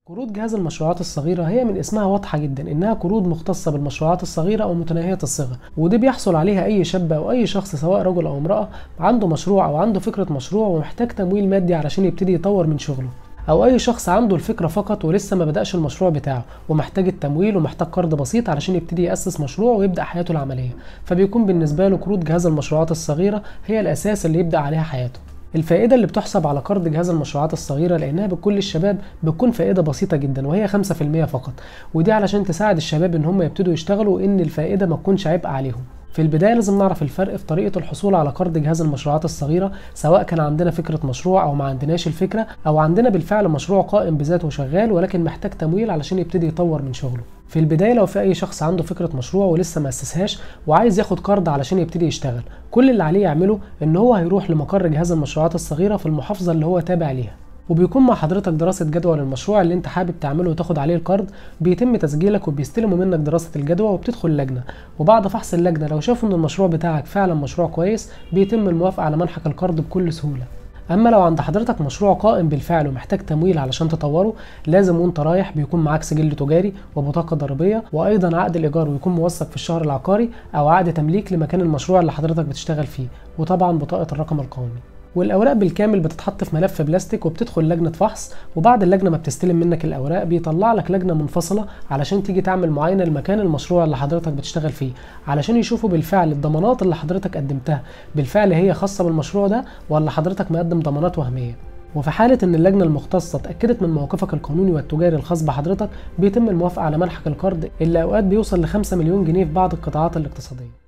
قروض جهاز المشروعات الصغيرة هي من اسمها واضحة جدا إنها قروض مختصة بالمشروعات الصغيرة أو متناهية الصغر ودي بيحصل عليها أي شاب أو أي شخص سواء رجل أو امرأة عنده مشروع أو عنده فكرة مشروع ومحتاج تمويل مادي علشان يبتدي يطور من شغله أو أي شخص عنده الفكرة فقط ولسه ما بدأش المشروع بتاعه ومحتاج التمويل ومحتاج قرض بسيط علشان يبتدي يأسس مشروع ويبدأ حياته العملية فبيكون بالنسبة له قروض جهاز المشروعات الصغيرة هي الأساس اللي يبدأ عليها حياته الفائدة اللي بتحسب على قرض جهاز المشروعات الصغيرة لأنها بكل الشباب بتكون فائدة بسيطة جدا وهي 5% فقط ودي علشان تساعد الشباب إن هم يبتدوا يشتغلوا إن الفائدة ما تكونش عبء عليهم في البداية لازم نعرف الفرق في طريقة الحصول على قرض جهاز المشروعات الصغيرة سواء كان عندنا فكرة مشروع أو ما عندناش الفكرة أو عندنا بالفعل مشروع قائم بذاته وشغال ولكن محتاج تمويل علشان يبتدي يطور من شغله في البداية لو في أي شخص عنده فكرة مشروع ولسه ما أسسهاش وعايز ياخد قرض علشان يبتدي يشتغل كل اللي عليه يعمله إن هو هيروح لمقر جهاز المشروعات الصغيرة في المحافظة اللي هو تابع ليها وبيكون مع حضرتك دراسة جدوى للمشروع اللي انت حابب تعمله وتاخد عليه القرض بيتم تسجيلك وبيستلموا منك دراسة الجدوى وبتدخل لجنة وبعد فحص اللجنة لو شافوا ان المشروع بتاعك فعلا مشروع كويس بيتم الموافقة على منحك القرض بكل سهولة اما لو عند حضرتك مشروع قائم بالفعل ومحتاج تمويل علشان تطوره لازم وانت رايح بيكون معاك سجل تجاري وبطاقه ضريبيه وايضا عقد الايجار ويكون موثق في الشهر العقاري او عقد تمليك لمكان المشروع اللي حضرتك بتشتغل فيه وطبعا بطاقه الرقم القومي والاوراق بالكامل بتتحط في ملف بلاستيك وبتدخل لجنه فحص وبعد اللجنه ما بتستلم منك الاوراق بيطلع لك لجنه منفصله علشان تيجي تعمل معاينه لمكان المشروع اللي حضرتك بتشتغل فيه علشان يشوفوا بالفعل الضمانات اللي حضرتك قدمتها بالفعل هي خاصه بالمشروع ده ولا حضرتك مقدم ضمانات وهميه وفي حالة إن اللجنة المختصة اتأكدت من موقفك القانوني والتجاري الخاص بحضرتك بيتم الموافقة على منحك القرض اللي أوقات بيوصل ل 5 مليون جنيه في بعض القطاعات الاقتصادية